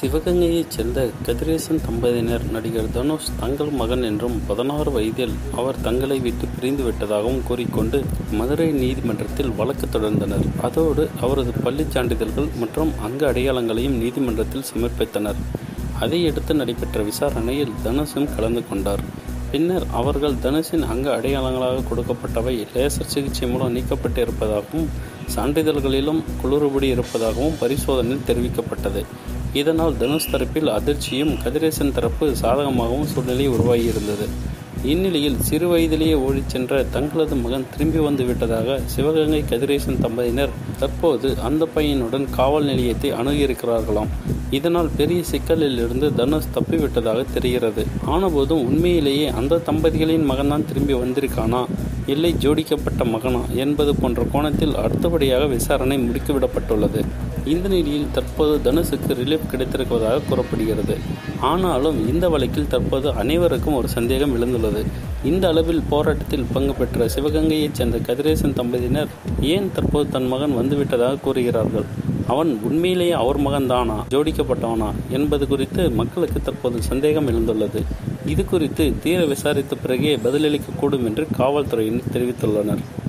சிவகங்கையைச் சேர்ந்த கதிரேசன் தம்பதியினர் நடிகர் தனுஷ் தங்கள் மகன் என்றும் பதினாறு வயதில் அவர் தங்களை விட்டு பிரிந்து விட்டதாகவும் கூறிக்கொண்டு மதுரை நீதிமன்றத்தில் வழக்கு தொடர்ந்தனர் அதோடு அவரது பள்ளிச் சான்றிதழ்கள் மற்றும் அங்க அடையாளங்களையும் நீதிமன்றத்தில் சமர்ப்பித்தனர் அதையடுத்து நடைபெற்ற விசாரணையில் தனுஷும் கலந்து கொண்டார் பின்னர் அவர்கள் தனுஷின் அங்க அடையாளங்களாக கொடுக்கப்பட்டவை லேசர் சிகிச்சை மூலம் நீக்கப்பட்டு இருப்பதாகவும் சான்றிதழ்களிலும் குளறுபடி இருப்பதாகவும் பரிசோதனையில் தெரிவிக்கப்பட்டது இதனால் தனுஷ் தரப்பில் அதிர்ச்சியும் கதிரேசன் தரப்பு சாதகமாகவும் சூழ்நிலை உருவாகியிருந்தது இந்நிலையில் சிறு வயதிலேயே ஓடிச் சென்ற தங்களது மகன் திரும்பி வந்து விட்டதாக சிவகங்கை கதிரேசன் தம்பதியினர் தற்போது அந்த பையனுடன் காவல் நிலையத்தை அணுகியிருக்கிறார்களாம் இதனால் பெரிய சிக்கலில் இருந்து தனுஷ் தப்பிவிட்டதாக தெரிகிறது ஆனபோதும் உண்மையிலேயே அந்த தம்பதிகளின் மகன்தான் திரும்பி வந்திருக்கானா இல்லை ஜோடிக்கப்பட்ட மகனா என்பது போன்ற கோணத்தில் அடுத்தபடியாக விசாரணை முடுக்கிவிடப்பட்டுள்ளது இந்த நிலையில் தற்போது தனுஷுக்கு ரிலீஃப் கிடைத்திருப்பதாக கூறப்படுகிறது ஆனாலும் இந்த வழக்கில் தற்போது அனைவருக்கும் ஒரு சந்தேகம் எழுந்துள்ளது இந்த அளவில் போராட்டத்தில் பங்கு பெற்ற சிவகங்கையைச் சேர்ந்த கதிரேசன் தம்பதியினர் ஏன் தற்போது தன் மகன் வந்துவிட்டதாக கூறுகிறார்கள் அவன் உண்மையிலேயே அவர் மகன்தானா ஜோடிக்கப்பட்டவனா என்பது குறித்து மக்களுக்கு தற்போது சந்தேகம் எழுந்துள்ளது இது குறித்து தீர விசாரித்த பிறகே பதிலளிக்கக்கூடும் என்று காவல்துறையினர் தெரிவித்துள்ளனர்